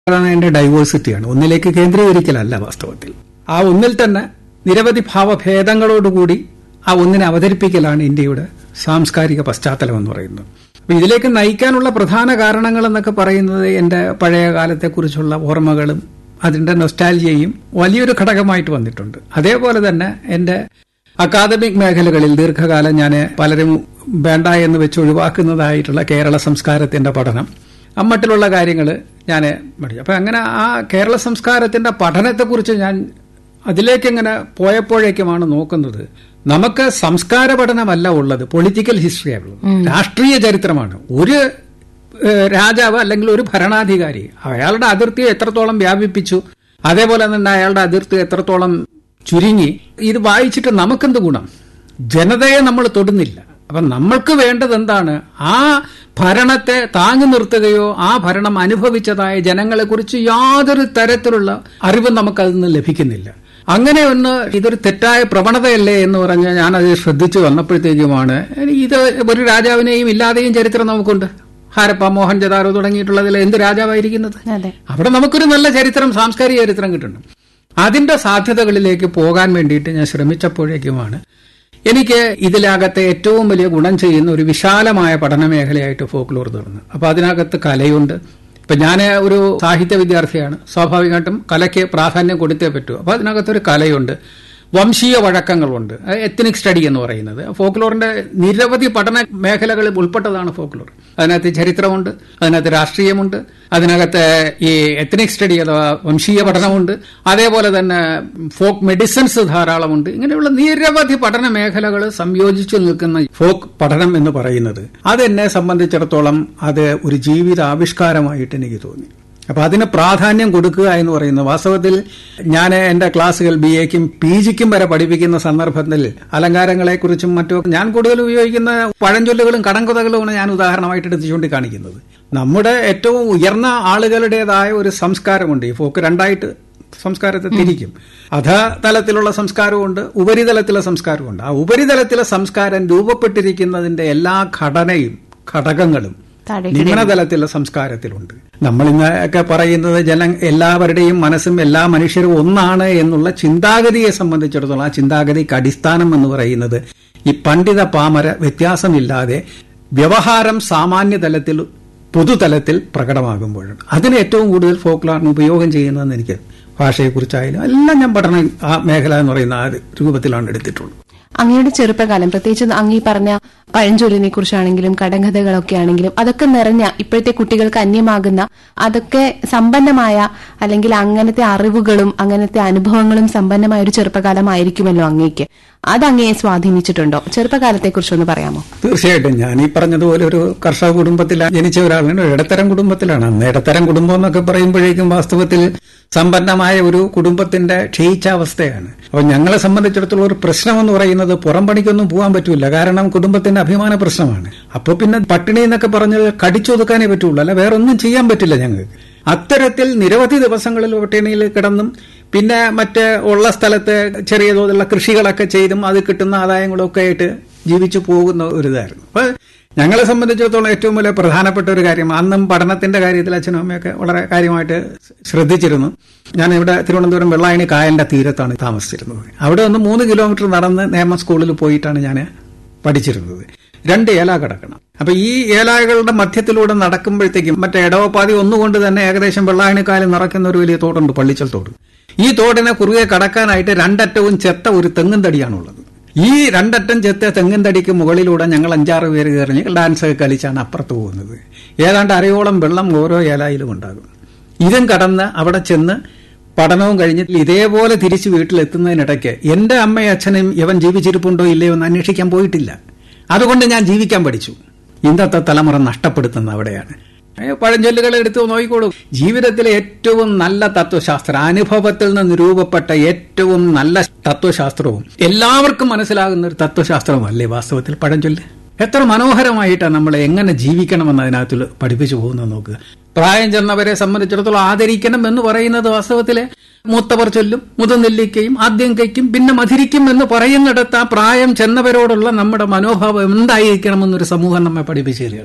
അതിന്റെ ഡൈവേഴ്സിറ്റിയാണ് ഒന്നിലേക്ക് കേന്ദ്രീകരിക്കലല്ല വാസ്തവത്തിൽ ആ ഒന്നിൽ തന്നെ നിരവധി ഭാവഭേദങ്ങളോടുകൂടി ആ ഒന്നിനെ അവതരിപ്പിക്കലാണ് ഇന്ത്യയുടെ സാംസ്കാരിക പശ്ചാത്തലം എന്ന് പറയുന്നത് അപ്പൊ ഇതിലേക്ക് നയിക്കാനുള്ള പ്രധാന കാരണങ്ങൾ എന്നൊക്കെ പറയുന്നത് എന്റെ പഴയ കാലത്തെക്കുറിച്ചുള്ള ഓർമ്മകളും അതിന്റെ നൊസ്റ്റാൽജിയയും വലിയൊരു ഘടകമായിട്ട് വന്നിട്ടുണ്ട് അതേപോലെ തന്നെ എന്റെ അക്കാദമിക് മേഖലകളിൽ ദീർഘകാലം ഞാൻ പലരും വേണ്ട എന്ന് വെച്ച് ഒഴിവാക്കുന്നതായിട്ടുള്ള കേരള സംസ്കാരത്തിന്റെ പഠനം അമ്മട്ടിലുള്ള കാര്യങ്ങൾ ഞാൻ പഠിച്ചു അപ്പം അങ്ങനെ ആ കേരള സംസ്കാരത്തിന്റെ പഠനത്തെക്കുറിച്ച് ഞാൻ അതിലേക്ക് ഇങ്ങനെ പോയപ്പോഴേക്കുമാണ് നോക്കുന്നത് നമുക്ക് സംസ്കാര പഠനമല്ല ഉള്ളത് പൊളിറ്റിക്കൽ ഹിസ്റ്ററിയാണ് ഉള്ളത് രാഷ്ട്രീയ ചരിത്രമാണ് ഒരു ഏഹ്, രാജാവ് അല്ലെങ്കിൽ ഒരു ഭരണാധികാരി അയാളുടെ അതിർത്തിയെ എത്രത്തോളം വ്യാപിപ്പിച്ചു അതേപോലെ തന്നെ അയാളുടെ അതിർത്തി എത്രത്തോളം ചുരുങ്ങി ഇത് വായിച്ചിട്ട് നമുക്കെന്ത് ഗുണം ജനതയെ നമ്മൾ തൊടുന്നില്ല അപ്പൊ നമ്മൾക്ക് വേണ്ടത് എന്താണ് ആ ഭരണത്തെ താങ്ങി നിർത്തുകയോ ആ ഭരണം അനുഭവിച്ചതായ ജനങ്ങളെക്കുറിച്ച് യാതൊരു തരത്തിലുള്ള അറിവും നമുക്കതിൽ നിന്ന് ലഭിക്കുന്നില്ല അങ്ങനെ ഒന്ന് ഇതൊരു തെറ്റായ പ്രവണതയല്ലേ എന്ന് പറഞ്ഞ് ഞാനത് ശ്രദ്ധിച്ചു വന്നപ്പോഴത്തേക്കുമാണ് ഇത് ഒരു രാജാവിനെയും ഇല്ലാതെയും ചരിത്രം നമുക്കുണ്ട് ഹാരപ്പ മോഹൻജദാരോ തുടങ്ങിയിട്ടുള്ളതിൽ എന്ത് രാജാവായിരിക്കുന്നത് അതെ അവിടെ നമുക്കൊരു നല്ല ചരിത്രം സാംസ്കാരിക ചരിത്രം കിട്ടുന്നു അതിന്റെ സാധ്യതകളിലേക്ക് പോകാൻ വേണ്ടിയിട്ട് ഞാൻ ശ്രമിച്ചപ്പോഴേക്കുമാണ് എനിക്ക് ഇതിനകത്തെ ഏറ്റവും വലിയ ഗുണം ചെയ്യുന്ന ഒരു വിശാലമായ പഠന മേഖലയായിട്ട് ഫോക്ലോർ തീർന്നു അപ്പൊ അതിനകത്ത് കലയുണ്ട് ഇപ്പൊ ഞാൻ ഒരു സാഹിത്യ വിദ്യാർത്ഥിയാണ് സ്വാഭാവികമായിട്ടും കലയ്ക്ക് പ്രാധാന്യം കൊടുത്തേ പറ്റൂ അപ്പൊ അതിനകത്തൊരു കലയുണ്ട് വംശീയ വഴക്കങ്ങളുണ്ട് എത്തനിക് സ്റ്റഡി എന്ന് പറയുന്നത് ഫോക്ലോറിന്റെ നിരവധി പഠന മേഖലകളിൽ ഉൾപ്പെട്ടതാണ് ഫോക്ലോർ അതിനകത്ത് ചരിത്രമുണ്ട് അതിനകത്ത് രാഷ്ട്രീയമുണ്ട് അതിനകത്ത് ഈ എത്തനിക് സ്റ്റഡി അഥവാ വംശീയ പഠനമുണ്ട് അതേപോലെ തന്നെ ഫോക്ക് മെഡിസിൻസ് ധാരാളമുണ്ട് ഇങ്ങനെയുള്ള നിരവധി പഠന മേഖലകൾ സംയോജിച്ചു നിൽക്കുന്ന ഫോക്ക് പഠനം എന്ന് പറയുന്നത് അതെന്നെ സംബന്ധിച്ചിടത്തോളം അത് ഒരു ജീവിത ആവിഷ്കാരമായിട്ട് എനിക്ക് തോന്നി അപ്പൊ അതിന് പ്രാധാന്യം കൊടുക്കുക എന്ന് പറയുന്നത് വാസ്തവത്തിൽ ഞാൻ എന്റെ ക്ലാസ്സുകൾ ബി എക്കും പി ജിക്കും വരെ പഠിപ്പിക്കുന്ന സന്ദർഭത്തിൽ അലങ്കാരങ്ങളെക്കുറിച്ചും മറ്റും ഞാൻ കൂടുതൽ ഉപയോഗിക്കുന്ന പഴഞ്ചൊല്ലുകളും കടങ്കഥകളുമാണ് ഞാൻ ഉദാഹരണമായിട്ട് എടുത്ത് ചൂണ്ടിക്കാണിക്കുന്നത് നമ്മുടെ ഏറ്റവും ഉയർന്ന ആളുകളുടേതായ ഒരു സംസ്കാരമുണ്ട് ഈ ഫോക്ക് രണ്ടായിട്ട് സംസ്കാരത്തെ തിരിക്കും അധതലത്തിലുള്ള സംസ്കാരമുണ്ട് ഉപരിതലത്തിലെ സംസ്കാരമുണ്ട് ആ ഉപരിതലത്തിലെ സംസ്കാരം രൂപപ്പെട്ടിരിക്കുന്നതിന്റെ എല്ലാ ഘടനയും ഘടകങ്ങളും താഴേക്കിടെ നിമ്നതലത്തിലുള്ള സംസ്കാരത്തിലുണ്ട് നമ്മൾ ഇന്നൊക്കെ പറയുന്നത് ജന എല്ലാവരുടെയും മനസ്സും എല്ലാ മനുഷ്യരും ഒന്നാണ് എന്നുള്ള ചിന്താഗതിയെ സംബന്ധിച്ചിടത്തോളം ആ ചിന്താഗതിക്ക് അടിസ്ഥാനം എന്ന് പറയുന്നത് ഈ പണ്ഡിത പാമര വ്യത്യാസമില്ലാതെ വ്യവഹാരം സാമാന്യ തലത്തിൽ പൊതുതലത്തിൽ പ്രകടമാകുമ്പോഴാണ് അതിന് ഏറ്റവും കൂടുതൽ ഫോക്ലോറിന് ഉപയോഗം ചെയ്യുന്നതെന്ന് എനിക്ക് ഭാഷയെക്കുറിച്ചായാലും എല്ലാം ഞാൻ പഠനം ആ മേഖല എന്ന് പറയുന്ന ആ രൂപത്തിലാണ് എടുത്തിട്ടുള്ളത് അങ്ങയുടെ ചെറുപ്പകാലം പ്രത്യേകിച്ച് അങ്ങ് ഈ പറഞ്ഞ പഴഞ്ചൊല്ലിനെ കുറിച്ചാണെങ്കിലും കടങ്കഥകളൊക്കെ ആണെങ്കിലും അതൊക്കെ നിറഞ്ഞ ഇപ്പോഴത്തെ കുട്ടികൾക്ക് അന്യമാകുന്ന അതൊക്കെ സമ്പന്നമായ അല്ലെങ്കിൽ അങ്ങനത്തെ അറിവുകളും അങ്ങനത്തെ അനുഭവങ്ങളും സമ്പന്നമായ ഒരു ചെറുപ്പകാലമായിരിക്കുമല്ലോ അങ്ങേക്ക് അത് അങ്ങയെ സ്വാധീനിച്ചിട്ടുണ്ടോ ചെറുപ്പകാലത്തെ കുറിച്ചൊന്ന് പറയാമോ തീർച്ചയായിട്ടും ഞാൻ ഈ പറഞ്ഞതുപോലെ ഒരു കർഷക കുടുംബത്തിൽ ജനിച്ച ഒരാളാണ് ഒരു ഇടത്തരം കുടുംബത്തിലാണ് അന്ന് ഇടത്തരം കുടുംബം എന്നൊക്കെ പറയുമ്പോഴേക്കും വാസ്തവത്തിൽ സമ്പന്നമായ ഒരു കുടുംബത്തിന്റെ ക്ഷയിച്ച അവസ്ഥയാണ് അപ്പൊ ഞങ്ങളെ സംബന്ധിച്ചിടത്തോളം ഒരു പ്രശ്നം എന്ന് പറയുന്നത് പുറം പണിക്കൊന്നും പോകാൻ പറ്റൂല കാരണം കുടുംബത്തിന്റെ അഭിമാന പ്രശ്നമാണ് അപ്പൊ പിന്നെ പട്ടിണി എന്നൊക്കെ പറഞ്ഞത് കടിച്ചൊതുക്കാനേ പറ്റുള്ളൂ അല്ല വേറെ ഒന്നും ചെയ്യാൻ പറ്റില്ല ഞങ്ങൾക്ക് അത്തരത്തിൽ നിരവധി ദിവസങ്ങളിൽ പട്ടിണിയിൽ കിടന്നും പിന്നെ മറ്റ് ഉള്ള സ്ഥലത്ത് ചെറിയ തോതിലുള്ള കൃഷികളൊക്കെ ചെയ്തും അത് കിട്ടുന്ന ആദായങ്ങളൊക്കെ ആയിട്ട് ജീവിച്ചു പോകുന്ന ഒരു ഇതായിരുന്നു അപ്പൊ ഞങ്ങളെ സംബന്ധിച്ചിടത്തോളം ഏറ്റവും വലിയ പ്രധാനപ്പെട്ട ഒരു കാര്യം അന്നും പഠനത്തിന്റെ കാര്യത്തിൽ അച്ഛനും അമ്മയൊക്കെ വളരെ കാര്യമായിട്ട് ശ്രദ്ധിച്ചിരുന്നു ഞാൻ ഇവിടെ തിരുവനന്തപുരം വെള്ളായണി കായലിന്റെ തീരത്താണ് താമസിച്ചിരുന്നത് അവിടെ നിന്ന് മൂന്ന് കിലോമീറ്റർ നടന്ന് നേമ സ്കൂളിൽ പോയിട്ടാണ് ഞാൻ പഠിച്ചിരുന്നത് രണ്ട് ഏല കിടക്കണം അപ്പൊ ഈ ഏലാകളുടെ മധ്യത്തിലൂടെ നടക്കുമ്പോഴത്തേക്കും മറ്റേ ഇടവപ്പാതി ഒന്നുകൊണ്ട് തന്നെ ഏകദേശം വെള്ളായണിക്കാലം നിറയ്ക്കുന്ന ഒരു വലിയ തോടുണ്ട് പള്ളിച്ചൽ തോട് ഈ തോടിനെ കുറുകെ കടക്കാനായിട്ട് രണ്ടറ്റവും ചെത്ത ഒരു തെങ്ങും തടിയാണുള്ളത് ഈ രണ്ടറ്റം ചെത്ത തെങ്ങും തടിക്ക് മുകളിലൂടെ ഞങ്ങൾ അഞ്ചാറ് പേര് കയറി ഡാൻസ് ഒക്കെ കളിച്ചാണ് അപ്പുറത്ത് പോകുന്നത് ഏതാണ്ട് അരയോളം വെള്ളം ഓരോ ഏലായിലും ഉണ്ടാകും ഇതും കടന്ന് അവിടെ ചെന്ന് പഠനവും കഴിഞ്ഞിട്ട് ഇതേപോലെ തിരിച്ച് വീട്ടിലെത്തുന്നതിനിടയ്ക്ക് എന്റെ അമ്മയും അച്ഛനും ഇവൻ ജീവിച്ചിരിപ്പുണ്ടോ ഇല്ലയോ എന്ന് അന്വേഷിക്കാൻ പോയിട്ടില്ല അതുകൊണ്ട് ഞാൻ ജീവിക്കാൻ പഠിച്ചു ഇന്നത്തെ തലമുറ നഷ്ടപ്പെടുത്തുന്ന അവിടെയാണ് ഏ, പഴഞ്ചൊല്ലുകൾ എടുത്ത് നോക്കിക്കോളൂ ജീവിതത്തിലെ ഏറ്റവും നല്ല തത്വശാസ്ത്രം അനുഭവത്തിൽ നിന്ന് രൂപപ്പെട്ട ഏറ്റവും നല്ല തത്വശാസ്ത്രവും എല്ലാവർക്കും മനസ്സിലാകുന്ന ഒരു തത്വശാസ്ത്രമല്ലേ വാസ്തവത്തിൽ പഴഞ്ചൊല്ല് എത്ര മനോഹരമായിട്ടാണ് നമ്മൾ എങ്ങനെ ജീവിക്കണമെന്ന് അതിനകത്ത് പഠിപ്പിച്ചു പോകുന്നത് നോക്കുക പ്രായം ചെന്നവരെ സംബന്ധിച്ചിടത്തോളം ആദരിക്കണം എന്ന് പറയുന്നത് വാസ്തവത്തില് മൂത്തവർ ചൊല്ലും മുതനെല്ലിക്കയും ആദ്യം കൈക്കും പിന്നെ മധുരിക്കും എന്ന് പറയുന്നിടത്ത് ആ പ്രായം ചെന്നവരോടുള്ള നമ്മുടെ മനോഭാവം എന്തായിരിക്കണമെന്നൊരു സമൂഹം നമ്മെ പഠിപ്പിച്ചു തരികയാണ്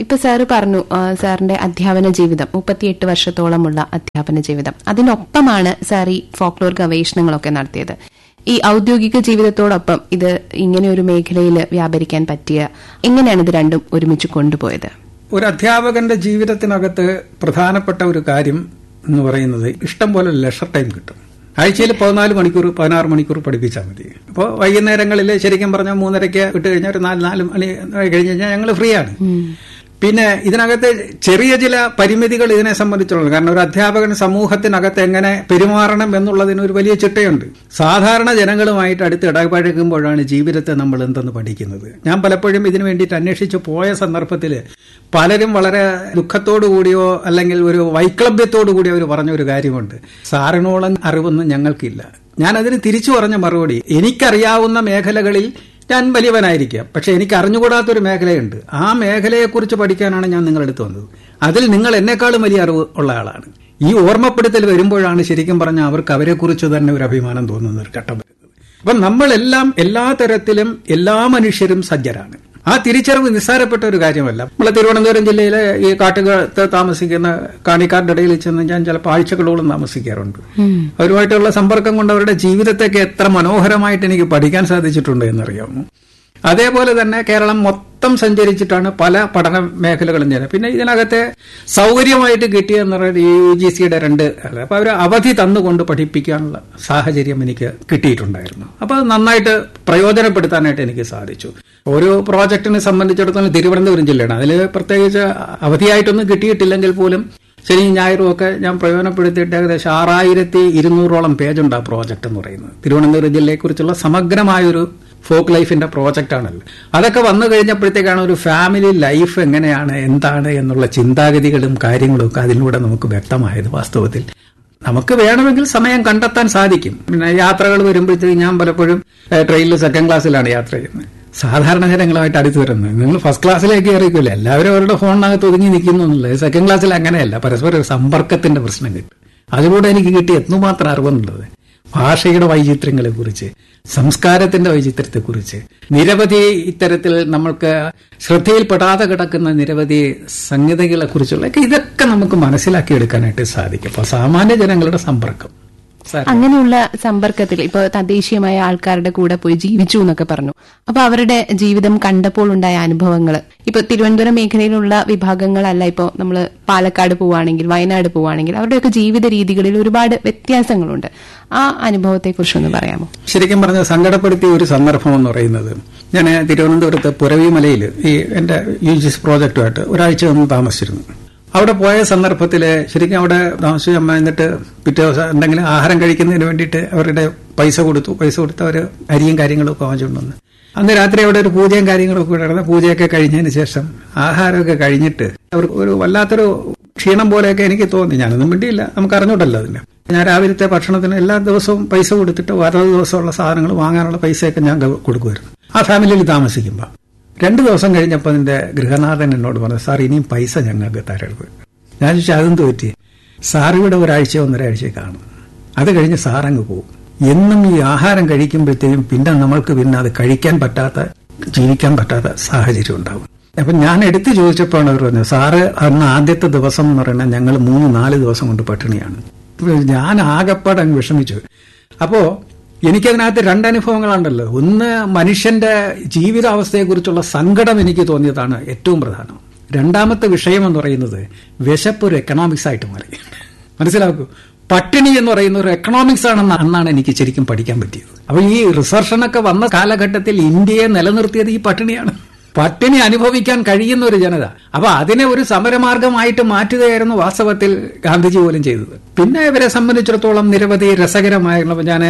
ഇപ്പൊ സാറ് പറഞ്ഞു ആ, സാറിന്റെ അധ്യാപന ജീവിതം മുപ്പത്തിയെട്ട് വർഷത്തോളമുള്ള അധ്യാപന ജീവിതം അതിനൊപ്പമാണ് സാർ ഈ ഫോക്ലോർ ഗവേഷണങ്ങളൊക്കെ നടത്തിയത് ഈ ഔദ്യോഗിക ജീവിതത്തോടൊപ്പം ഇത് ഇങ്ങനെ ഒരു മേഖലയിൽ വ്യാപരിക്കാൻ പറ്റിയ എങ്ങനെയാണ് ഇത് രണ്ടും ഒരുമിച്ച് കൊണ്ടുപോയത് ഒരു അധ്യാപകന്റെ ജീവിതത്തിനകത്ത് പ്രധാനപ്പെട്ട ഒരു കാര്യം എന്ന് പറയുന്നത് ഇഷ്ടം പോലെ ലെഷർ ടൈം കിട്ടും ആഴ്ചയിൽ പതിനാല് മണിക്കൂർ പതിനാറ് മണിക്കൂർ പഠിപ്പിച്ചാൽ മതി അപ്പോൾ വൈകുന്നേരങ്ങളിൽ ശരിക്കും പറഞ്ഞാൽ മൂന്നരയ്ക്ക് വിട്ട് കഴിഞ്ഞാൽ ഒരു നാല് നാല് മണി കഴിഞ്ഞ് കഴിഞ്ഞാൽ ഞങ്ങൾ ഫ്രീ ആണ് പിന്നെ ഇതിനകത്ത് ചെറിയ ചില പരിമിതികൾ ഇതിനെ സംബന്ധിച്ചുള്ളത് കാരണം ഒരു അധ്യാപകൻ സമൂഹത്തിനകത്ത് എങ്ങനെ പെരുമാറണം എന്നുള്ളതിന് ഒരു വലിയ ചിട്ടയുണ്ട് സാധാരണ ജനങ്ങളുമായിട്ട് അടുത്ത് ഇടപഴകുമ്പോഴാണ് ജീവിതത്തെ നമ്മൾ എന്തെന്ന് പഠിക്കുന്നത് ഞാൻ പലപ്പോഴും ഇതിനു വേണ്ടിയിട്ട് അന്വേഷിച്ച് പോയ സന്ദർഭത്തിൽ പലരും വളരെ ദുഃഖത്തോടു കൂടിയോ അല്ലെങ്കിൽ ഒരു വൈക്ലഭ്യത്തോടു കൂടിയോ അവർ പറഞ്ഞ ഒരു കാര്യമുണ്ട് സാറിനോളം അറിവൊന്നും ഞങ്ങൾക്കില്ല ഞാൻ അതിന് തിരിച്ചു പറഞ്ഞ മറുപടി എനിക്കറിയാവുന്ന മേഖലകളിൽ ഞാൻ വലിയവനായിരിക്കാം പക്ഷെ എനിക്ക് അറിഞ്ഞുകൂടാത്തൊരു മേഖലയുണ്ട് ആ മേഖലയെക്കുറിച്ച് പഠിക്കാനാണ് ഞാൻ നിങ്ങളുടെ അടുത്ത് വന്നത് അതിൽ നിങ്ങൾ എന്നെക്കാളും വലിയ അറിവ് ഉള്ള ആളാണ് ഈ ഓർമ്മപ്പെടുത്തൽ വരുമ്പോഴാണ് ശരിക്കും പറഞ്ഞാൽ അവർക്ക് അവരെക്കുറിച്ച് തന്നെ ഒരു അഭിമാനം തോന്നുന്ന ഒരു ഘട്ടം വരുന്നത് അപ്പം നമ്മളെല്ലാം എല്ലാ തരത്തിലും എല്ലാ മനുഷ്യരും സജ്ജരാണ് ആ തിരിച്ചറിവ് നിസ്സാരപ്പെട്ട ഒരു കാര്യമല്ല നമ്മളെ തിരുവനന്തപുരം ജില്ലയിലെ ഈ കാട്ടുകാലത്ത് താമസിക്കുന്ന കാണിക്കാരുടെ ഇടയിൽ ചെന്ന് ഞാൻ ചിലപ്പോൾ ആഴ്ചകളോളം താമസിക്കാറുണ്ട് അവരുമായിട്ടുള്ള സമ്പർക്കം കൊണ്ട് അവരുടെ ജീവിതത്തെയൊക്കെ എത്ര മനോഹരമായിട്ട് എനിക്ക് പഠിക്കാൻ സാധിച്ചിട്ടുണ്ട് എന്നറിയാമോ അതേപോലെ തന്നെ കേരളം മൊത്തം സഞ്ചരിച്ചിട്ടാണ് പല പഠന മേഖലകളും ചെയ്യുന്നത് പിന്നെ ഇതിനകത്തെ സൗകര്യമായിട്ട് കിട്ടിയെന്ന് പറയുന്നത് ഈ യു ജി സിയുടെ രണ്ട് അപ്പൊ അവർ അവധി തന്നുകൊണ്ട് പഠിപ്പിക്കാനുള്ള സാഹചര്യം എനിക്ക് കിട്ടിയിട്ടുണ്ടായിരുന്നു അപ്പൊ അത് നന്നായിട്ട് പ്രയോജനപ്പെടുത്താനായിട്ട് എനിക്ക് സാധിച്ചു ഒരു പ്രോജക്റ്റിനെ സംബന്ധിച്ചിടത്തോളം തിരുവനന്തപുരം ജില്ലയാണ് അതിൽ പ്രത്യേകിച്ച് അവധിയായിട്ടൊന്നും കിട്ടിയിട്ടില്ലെങ്കിൽ പോലും ശനി ഞായറും ഒക്കെ ഞാൻ പ്രയോജനപ്പെടുത്തിയിട്ട് ഏകദേശം ആറായിരത്തി ഇരുന്നൂറോളം പേജുണ്ട് ആ പ്രോജക്റ്റ് എന്ന് പറയുന്നത് തിരുവനന്തപുരം ജില്ലയെക്കുറിച്ചുള്ള സമഗ്രമായൊരു ഫോക്ക് ലൈഫിന്റെ പ്രോജക്റ്റ് ആണല്ലോ അതൊക്കെ വന്നു കഴിഞ്ഞപ്പോഴത്തേക്കാണ് ഒരു ഫാമിലി ലൈഫ് എങ്ങനെയാണ് എന്താണ് എന്നുള്ള ചിന്താഗതികളും കാര്യങ്ങളും ഒക്കെ അതിലൂടെ നമുക്ക് വ്യക്തമായത് വാസ്തവത്തിൽ നമുക്ക് വേണമെങ്കിൽ സമയം കണ്ടെത്താൻ സാധിക്കും പിന്നെ യാത്രകൾ വരുമ്പോഴത്തേക്ക് ഞാൻ പലപ്പോഴും ഏഹ്, ട്രെയിനിൽ സെക്കൻഡ് ക്ലാസ്സിലാണ് യാത്ര ചെയ്യുന്നത് സാധാരണ ജനങ്ങളുമായിട്ട് അടുത്ത് വരുന്നത് നിങ്ങൾ ഫസ്റ്റ് ക്ലാസ്സിലേക്ക് കയറിക്കില്ല എല്ലാവരും അവരുടെ ഫോണിനകത്ത് ഒതുങ്ങി നിൽക്കുന്നു എന്നുള്ളത് സെക്കൻഡ് ക്ലാസ്സിൽ അങ്ങനെയല്ല പരസ്പര ഒരു സമ്പർക്കത്തിന്റെ പ്രശ്നം കിട്ടും അതിലൂടെ എനിക്ക് കിട്ടിയ എത്രമാത്രം അറിവെന്നുള്ളത് ഭാഷയുടെ വൈചിത്ര്യങ്ങളെക്കുറിച്ച് സംസ്കാരത്തിന്റെ വൈചിത്ര്യത്തെക്കുറിച്ച് നിരവധി ഇത്തരത്തിൽ നമ്മൾക്ക് ശ്രദ്ധയിൽപ്പെടാതെ കിടക്കുന്ന നിരവധി സംഗതികളെ കുറിച്ചുള്ള ഇതൊക്കെ നമുക്ക് മനസ്സിലാക്കിയെടുക്കാനായിട്ട് സാധിക്കും അപ്പൊ സാമാന്യ ജനങ്ങളുടെ സമ്പർക്കം സാർ അങ്ങനെയുള്ള സമ്പർക്കത്തിൽ ഇപ്പൊ തദ്ദേശീയമായ ആൾക്കാരുടെ കൂടെ പോയി ജീവിച്ചു എന്നൊക്കെ പറഞ്ഞു അപ്പൊ അവരുടെ ജീവിതം കണ്ടപ്പോൾ ഉണ്ടായ അനുഭവങ്ങൾ ഇപ്പൊ തിരുവനന്തപുരം മേഖലയിലുള്ള വിഭാഗങ്ങളല്ല ഇപ്പൊ നമ്മൾ പാലക്കാട് പോവുകയാണെങ്കിൽ വയനാട് പോവുകയാണെങ്കിൽ അവരുടെയൊക്കെ ജീവിത രീതികളിൽ ഒരുപാട് വ്യത്യാസങ്ങളുണ്ട് ആ അനുഭവത്തെ കുറിച്ചൊന്ന് പറയാമോ ശരിക്കും പറഞ്ഞ സങ്കടപ്പെടുത്തിയ ഒരു സന്ദർഭം എന്ന് പറയുന്നത് ഞാൻ തിരുവനന്തപുരത്ത് പുരവിമലയിൽ ഈ എന്റെ യു ജി എസ് പ്രോജക്റ്റുമായിട്ട് ഒരാഴ്ച ഒന്ന് താമസിച്ചിരുന്നു അവിടെ പോയ സന്ദർഭത്തിൽ ശരിക്കും അവിടെ താമസിച്ച അമ്മ എന്നിട്ട് പിറ്റേ ദിവസം എന്തെങ്കിലും ആഹാരം കഴിക്കുന്നതിന് വേണ്ടിയിട്ട് അവരുടെ പൈസ കൊടുത്തു പൈസ കൊടുത്ത് അവർ അരിയും കാര്യങ്ങളും ഒക്കെ വാങ്ങിച്ചുകൊണ്ട് വന്നു അന്ന് രാത്രി അവിടെ ഒരു പൂജയും കാര്യങ്ങളും ഒക്കെ നടന്ന പൂജയൊക്കെ കഴിഞ്ഞതിന് ശേഷം ആഹാരമൊക്കെ കഴിഞ്ഞിട്ട് അവർക്ക് ഒരു വല്ലാത്തൊരു ക്ഷീണം പോലെയൊക്കെ എനിക്ക് തോന്നി ഞാനൊന്നും വേണ്ടിയില്ല നമുക്ക് അറിഞ്ഞൂടല്ലോ അതിന്റെ ഞാൻ രാവിലത്തെ ഭക്ഷണത്തിന് എല്ലാ ദിവസവും പൈസ കൊടുത്തിട്ട് ഓരോ ദിവസമുള്ള സാധനങ്ങൾ വാങ്ങാനുള്ള പൈസയൊക്കെ ഞാൻ ക- കൊടുക്കുമായിരുന്നു ആ ഫാമിലിയിൽ താമസിക്കുമ്പോൾ രണ്ടു ദിവസം കഴിഞ്ഞപ്പോൾ അതിന്റെ ഗൃഹനാഥൻ എന്നോട് പറഞ്ഞു സാർ ഇനിയും പൈസ ഞങ്ങൾക്ക് തരരുത് ഞാൻ ചോദിച്ചു അതെന്ത് പറ്റി സാർ ഇവിടെ ഒരാഴ്ച ഒന്നരാഴ്ച കാണും അത് കഴിഞ്ഞ് സാർ അങ്ങ് പോകും എന്നും ഈ ആഹാരം കഴിക്കുമ്പോഴത്തേക്കും പിന്നെ നമ്മൾക്ക് പിന്നെ അത് കഴിക്കാൻ പറ്റാത്ത ജീവിക്കാൻ പറ്റാത്ത സാഹചര്യം ഉണ്ടാവും അപ്പൊ ഞാൻ എടുത്തു ചോദിച്ചപ്പോഴാണ് അവർ പറഞ്ഞത് സാറ് അന്ന് ആദ്യത്തെ ദിവസം എന്ന് പറയുന്നത് ഞങ്ങൾ മൂന്ന് നാല് ദിവസം കൊണ്ട് പട്ടിണിയാണ് ഇപ്പൊ ഞാൻ ആകപ്പാട് അങ്ങ് വിഷമിച്ചു അപ്പോ എനിക്കതിനകത്ത് രണ്ടനുഭവങ്ങളുണ്ടല്ലോ ഒന്ന് മനുഷ്യന്റെ ജീവിതാവസ്ഥയെക്കുറിച്ചുള്ള സങ്കടം എനിക്ക് തോന്നിയതാണ് ഏറ്റവും പ്രധാനം രണ്ടാമത്തെ വിഷയം എന്ന് പറയുന്നത് വിശപ്പ് ഒരു എക്കണോമിക്സ് ആയിട്ട് മാറി മനസ്സിലാക്കൂ പട്ടിണി എന്ന് പറയുന്ന ഒരു എക്കണോമിക്സ് ആണെന്ന് അന്നാണ് എനിക്ക് ശരിക്കും പഠിക്കാൻ പറ്റിയത് അപ്പൊ ഈ റിസർഷനൊക്കെ വന്ന കാലഘട്ടത്തിൽ ഇന്ത്യയെ നിലനിർത്തിയത് ഈ പട്ടിണിയാണ് പട്ടിണി അനുഭവിക്കാൻ കഴിയുന്ന ഒരു ജനത അപ്പൊ അതിനെ ഒരു സമരമാർഗമായിട്ട് മാറ്റുകയായിരുന്നു വാസ്തവത്തിൽ ഗാന്ധിജി പോലും ചെയ്തത് പിന്നെ ഇവരെ സംബന്ധിച്ചിടത്തോളം നിരവധി രസകരമായിരുന്നു ഞാൻ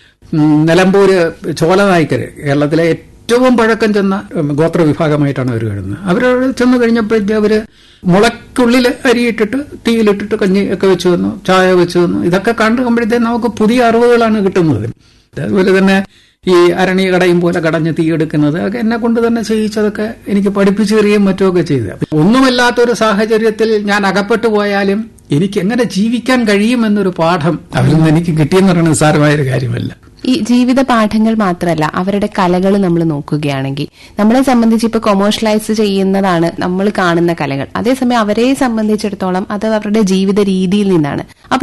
നിലമ്പൂര് ചോലനായ്ക്കര് കേരളത്തിലെ ഏറ്റവും പഴക്കം ചെന്ന ഉം, ഗോത്ര വിഭാഗമായിട്ടാണ് അവർ വരുന്നത് അവരവിടെ ചെന്ന് കഴിഞ്ഞപ്പോഴത്തേക്ക് അവര് മുളയ്ക്കുള്ളിൽ അരിയിട്ടിട്ട് തീയിലിട്ടിട്ട് കഞ്ഞി ഒക്കെ വെച്ച് തന്നു ചായ വെച്ച് തന്നു ഇതൊക്കെ കണ്ടുമ്പോഴത്തേക്ക് നമുക്ക് പുതിയ അറിവുകളാണ് കിട്ടുന്നത് അതുപോലെ തന്നെ ഈ അരണി കടയും പോലെ കടഞ്ഞ് തീയെടുക്കുന്നത് ഒക്കെ എന്നെ കൊണ്ട് തന്നെ ചെയ്യിച്ചതൊക്കെ എനിക്ക് പഠിപ്പിച്ചു തരികയും മറ്റുമൊക്കെ ചെയ്ത് ഒന്നുമില്ലാത്തൊരു സാഹചര്യത്തിൽ ഞാൻ അകപ്പെട്ടു പോയാലും എനിക്ക് എങ്ങനെ ജീവിക്കാൻ കഴിയുമെന്നൊരു പാഠം അവരിൽ നിന്ന് എനിക്ക് കിട്ടിയെന്ന് പറയുന്നത് സാരമായൊരു കാര്യമല്ല ഈ ജീവിത പാഠങ്ങൾ മാത്രമല്ല അവരുടെ കലകൾ നമ്മൾ നോക്കുകയാണെങ്കിൽ നമ്മളെ സംബന്ധിച്ച് ഇപ്പൊ കൊമേഴ്ഷ്യലൈസ് ചെയ്യുന്നതാണ് നമ്മൾ കാണുന്ന കലകൾ അതേസമയം അവരെ സംബന്ധിച്ചിടത്തോളം അത് അവരുടെ ജീവിത രീതിയിൽ നിന്നാണ് അപ്പൊ